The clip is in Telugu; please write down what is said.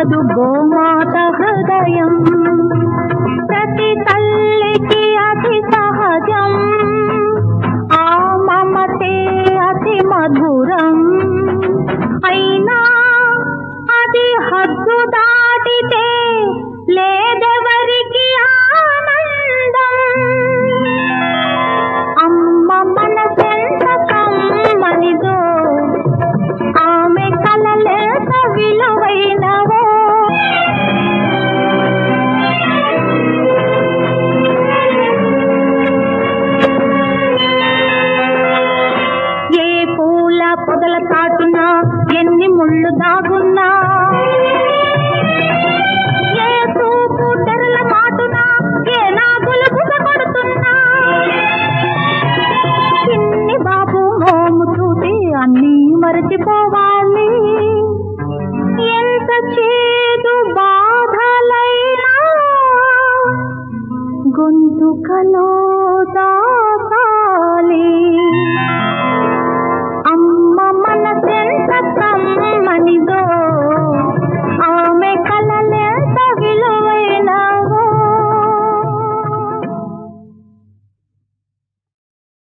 కాదు గోమాత హృదయం ప్రతి తల్లికి అతి సహజం ఆ మమతే అతి మధురం అయినా అది హద్దు దాటితే లేదెవరికి ఆనందం అమ్మ మనసెంత కమ్మనిదో ఆమె కలలెంత విలువైనవో ఏ పూల పొదల చాటున ఎన్ని ముళ్ళు దాగున్నా ఏ చూపు తెరల మాటున ఏ నాగులు బుస కొడుతున్నా చిన్ని బాబు మోము చూసి అన్నీ మరచిపోవాలి ఎంత చేదు బాధలైనా గొంతుకలో దా